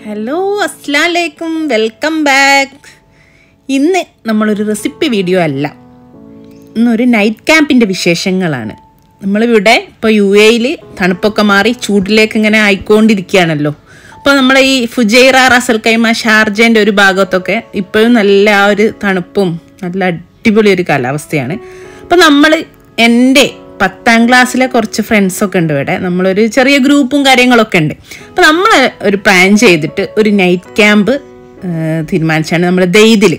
Hello അസ്ലാമലൈക്കും welcome back ഇന്ന് നമ്മളൊരു recipe video അല്ല ഇന്നൊരു നൈറ്റ് ക്യാമ്പിൻ്റെ വിശേഷങ്ങളാണ് നമ്മളിവിടെ ഇപ്പോൾ യു എയിൽ തണുപ്പൊക്കെ മാറി ചൂടിലേക്ക് ഇങ്ങനെ ആയിക്കൊണ്ടിരിക്കുകയാണല്ലോ അപ്പോൾ നമ്മൾ ഈ ഫുജൈറ റസൽ കൈമ ഷാർജേൻ്റെ ഒരു ഭാഗത്തൊക്കെ ഇപ്പോഴും നല്ല ആ ഒരു തണുപ്പും നല്ല അടിപൊളി ഒരു കാലാവസ്ഥയാണ് അപ്പോൾ നമ്മൾ എൻ്റെ പത്താം ക്ലാസ്സിലെ കുറച്ച് ഫ്രണ്ട്സൊക്കെ ഉണ്ട് ഇവിടെ നമ്മളൊരു ചെറിയ ഗ്രൂപ്പും കാര്യങ്ങളൊക്കെ ഉണ്ട് അപ്പോൾ നമ്മൾ ഒരു പ്ലാൻ ചെയ്തിട്ട് ഒരു നൈറ്റ് ക്യാമ്പ് തീരുമാനിച്ചാണ് നമ്മൾ ദെയ്തിൽ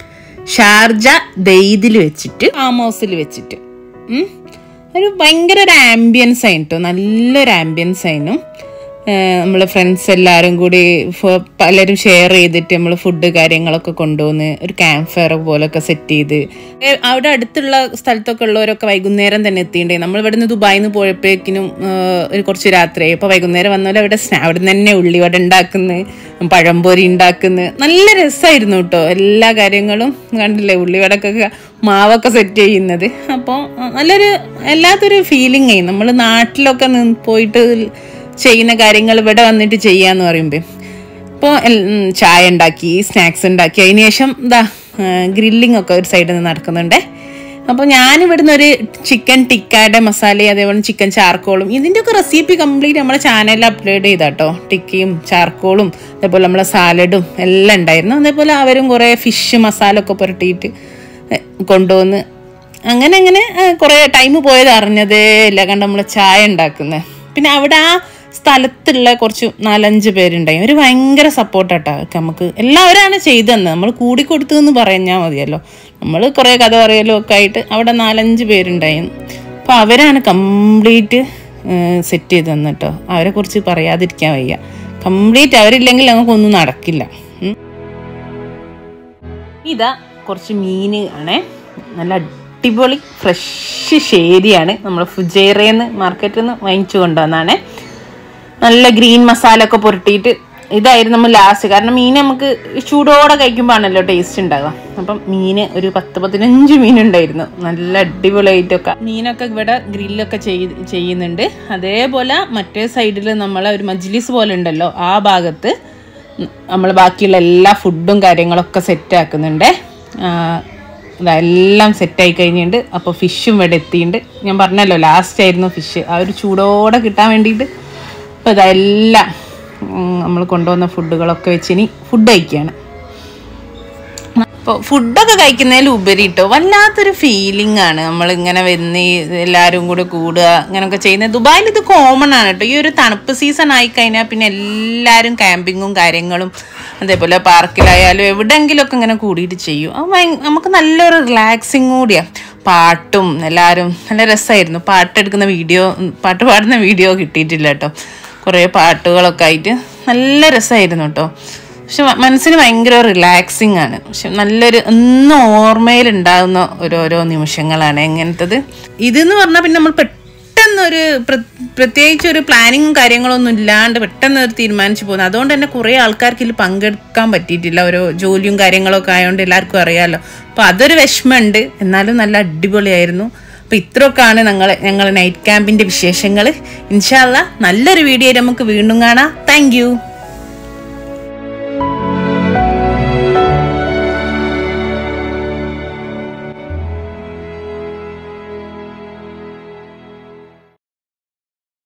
ഷാർജ ദെയ്തിൽ വെച്ചിട്ട് ഫാം ഹൗസിൽ വെച്ചിട്ട് ഉം. ഒരു ഭയങ്കര ഒരു ആംബിയൻസ് ആയിട്ടോ നല്ലൊരു ആംബിയൻസ് ആയിരുന്നു നമ്മൾ ഫ്രണ്ട്സ് എല്ലാവരും കൂടി ഫ- പലരും ഷെയർ ചെയ്തിട്ട് നമ്മൾ ഫുഡ് കാര്യങ്ങളൊക്കെ കൊണ്ടുവന്ന് ഒരു ക്യാമ്പ് ഫയർ പോലൊക്കെ സെറ്റ് ചെയ്ത് ഏ, അവിടെ അടുത്തുള്ള സ്ഥലത്തൊക്കെ ഉള്ളവരൊക്കെ വൈകുന്നേരം തന്നെ എത്തിയിട്ടേ നമ്മൾ ഇവിടെ നിന്ന് ദുബായിൽ നിന്ന് പോയപ്പോഴേക്കിനും ആ, ഒരു കുറച്ച് രാത്രിയായി അപ്പോൾ വൈകുന്നേരം വന്നാലും അവിടെ സ്നാ അവിടെ നിന്ന് തന്നെ ഉള്ളിവട ഉണ്ടാക്കുന്നത് പഴംപൊരി ഉണ്ടാക്കുന്നത് നല്ല രസമായിരുന്നു കേട്ടോ എല്ലാ കാര്യങ്ങളും കണ്ടില്ലേ ഉള്ളിവടക്കൊക്കെ മാവൊക്കെ സെറ്റ് ചെയ്യുന്നത് അപ്പോൾ നല്ലൊരു എല്ലാത്തൊരു ഫീലിംഗ് ആയി നമ്മൾ നാട്ടിലൊക്കെ നിന്ന് പോയിട്ട് ചെയ്യുന്ന കാര്യങ്ങൾ ഇവിടെ വന്നിട്ട് ചെയ്യാന്ന് പറയുമ്പോൾ ഇപ്പോൾ ചായ ഉണ്ടാക്കി സ്നാക്സ് ഉണ്ടാക്കി അതിന് ശേഷം ഇതാ ഗ്രില്ലിംഗ് ഒക്കെ ഒരു സൈഡിൽ നിന്ന് നടക്കുന്നുണ്ടേ അപ്പോൾ ഞാൻ ഇവിടുന്ന് ഒരു ചിക്കൻ ടിക്കയുടെ മസാലയും അതേപോലെ ചിക്കൻ ചാർക്കോളും ഇതിൻ്റെയൊക്കെ റെസിപ്പി കംപ്ലീറ്റ് നമ്മളെ ചാനലിൽ അപ്ലോഡ് ചെയ്താട്ടോ ടിക്കയും ചാർക്കോളും അതേപോലെ നമ്മളെ സാലഡും എല്ലാം ഉണ്ടായിരുന്നു അതേപോലെ അവരും കുറേ ഫിഷ് മസാല ഒക്കെ പുരട്ടിയിട്ട് എ, കൊണ്ടുവന്ന് അങ്ങനെ അങ്ങനെ കുറേ ടൈം പോയത് അറിഞ്ഞതേ ഇല്ല കണ്ട് നമ്മൾ ചായ ഉണ്ടാക്കുന്നത് പിന്നെ അവിടെ ആ സ്ഥലത്തുള്ള കുറച്ച് നാലഞ്ച് പേരുണ്ടായി ഒരു ഭയങ്കര സപ്പോർട്ടാട്ടോ നമുക്ക് എല്ലാവരാണ് ചെയ്തതെന്ന് നമ്മൾ കൂടിക്കൊടുത്തു എന്ന് പറഞ്ഞാൽ മതിയല്ലോ നമ്മൾ കുറേ കഥ പറയലും ഒക്കെ ആയിട്ട് അവിടെ നാലഞ്ച് പേരുണ്ടായിരുന്നു അപ്പോൾ അവരാണ് കംപ്ലീറ്റ് സെറ്റ് ചെയ്ത് തന്നിട്ടോ അവരെ കുറിച്ച് പറയാതിരിക്കാൻ വയ്യ കംപ്ലീറ്റ് അവരില്ലെങ്കിൽ നമുക്കൊന്നും നടക്കില്ല ഉം. ഇതാ കുറച്ച് മീൻ ആണേ നല്ല അടിപൊളി ഫ്രഷ് ശേരിയാണ് നമ്മൾ ഫുജേറയെന്ന് മാർക്കറ്റിൽ നിന്ന് വാങ്ങിച്ചു കൊണ്ടുവന്നാണ് നല്ല ഗ്രീൻ മസാല ഒക്കെ പുരട്ടിയിട്ട് ഇതായിരുന്നു നമ്മൾ ലാസ്റ്റ് കാരണം മീൻ നമുക്ക് ചൂടോടെ കഴിക്കുമ്പോഴാണല്ലോ ടേസ്റ്റ് ഉണ്ടാകുക അപ്പം മീന് ഒരു പത്ത് പതിനഞ്ച് മീനുണ്ടായിരുന്നു നല്ല അടിപൊളിയായിട്ടൊക്കെ മീനൊക്കെ ഇവിടെ ഗ്രില്ലൊക്കെ ചെയ്ത് ചെയ്യുന്നുണ്ട് അതേപോലെ മറ്റേ സൈഡിൽ നമ്മളെ ഒരു മജ്ലിസ് പോലെ ഉണ്ടല്ലോ ആ ഭാഗത്ത് നമ്മൾ ബാക്കിയുള്ള എല്ലാ ഫുഡും കാര്യങ്ങളൊക്കെ സെറ്റ് ആക്കുന്നുണ്ട് ഇതെല്ലാം സെറ്റായി കഴിഞ്ഞിട്ടുണ്ട് അപ്പോൾ ഫിഷും ഇവിടെ എത്തിയിട്ടുണ്ട് ഞാൻ പറഞ്ഞല്ലോ ലാസ്റ്റ് ആയിരുന്നു ഫിഷ് ആ ഒരു ചൂടോടെ കിട്ടാൻ വേണ്ടിയിട്ട് അപ്പോൾ ഇതെല്ലാം നമ്മൾ കൊണ്ടുവന്ന ഫുഡുകളൊക്കെ വെച്ച് ഇനി ഫുഡ് കഴിക്കുകയാണ് അപ്പോൾ ഫുഡൊക്കെ കഴിക്കുന്നതിൽ ഉപരി കേട്ടോ വല്ലാത്തൊരു ഫീലിംഗ് ആണ് നമ്മൾ ഇങ്ങനെ വന്ന് ഈ എല്ലാവരും കൂടെ കൂടുക ഇങ്ങനെയൊക്കെ ചെയ്യുന്നത് ദുബായിൽ ഇത് കോമൺ ആണ് കേട്ടോ ഈ ഒരു തണുപ്പ് സീസൺ ആയി കഴിഞ്ഞാൽ പിന്നെ എല്ലാവരും ക്യാമ്പിങ്ങും കാര്യങ്ങളും അതേപോലെ പാർക്കിലായാലും എവിടെയെങ്കിലുമൊക്കെ ഇങ്ങനെ കൂടിയിട്ട് ചെയ്യും അത് ഭയ- നമുക്ക് നല്ലൊരു റിലാക്സിങ് കൂടിയാണ് പാട്ടും എല്ലാവരും നല്ല രസമായിരുന്നു പാട്ടെടുക്കുന്ന വീഡിയോ പാട്ട് പാടുന്ന വീഡിയോ കിട്ടിയിട്ടില്ല കേട്ടോ കുറേ പാട്ടുകളൊക്കെ ആയിട്ട് നല്ല രസമായിരുന്നു കേട്ടോ പക്ഷെ മ- മനസ്സിന് ഭയങ്കര റിലാക്സിങ് ആണ് പക്ഷെ നല്ലൊരു ഒന്നും ഓർമ്മയിൽ ഉണ്ടാകുന്ന ഓരോരോ നിമിഷങ്ങളാണ് എങ്ങനത്തത് ഇതെന്ന് പറഞ്ഞാൽ പിന്നെ നമ്മൾ പെട്ടെന്നൊരു പ്ര- പ്രത്യേകിച്ച് ഒരു പ്ലാനിങ്ങും കാര്യങ്ങളൊന്നും ഇല്ലാണ്ട് പെട്ടെന്ന് ഒരു തീരുമാനിച്ചു പോകുന്നത് അതുകൊണ്ട് തന്നെ കുറേ ആൾക്കാർക്ക് ഇതിൽ പങ്കെടുക്കാൻ പറ്റിയിട്ടില്ല ഓരോ ജോലിയും കാര്യങ്ങളൊക്കെ ആയതുകൊണ്ട് എല്ലാവർക്കും അറിയാമല്ലോ അപ്പോൾ അതൊരു വിഷമമുണ്ട് എന്നാലും നല്ല അടിപൊളിയായിരുന്നു അപ്പോൾ ഇത്രയൊക്കെയാണ് ഞങ്ങൾ ഞങ്ങൾ നൈറ്റ് ക്യാമ്പിൻ്റെ വിശേഷങ്ങൾ ഇൻഷാല്ല നല്ലൊരു വീഡിയോ നമുക്ക് വീണ്ടും കാണാം താങ്ക്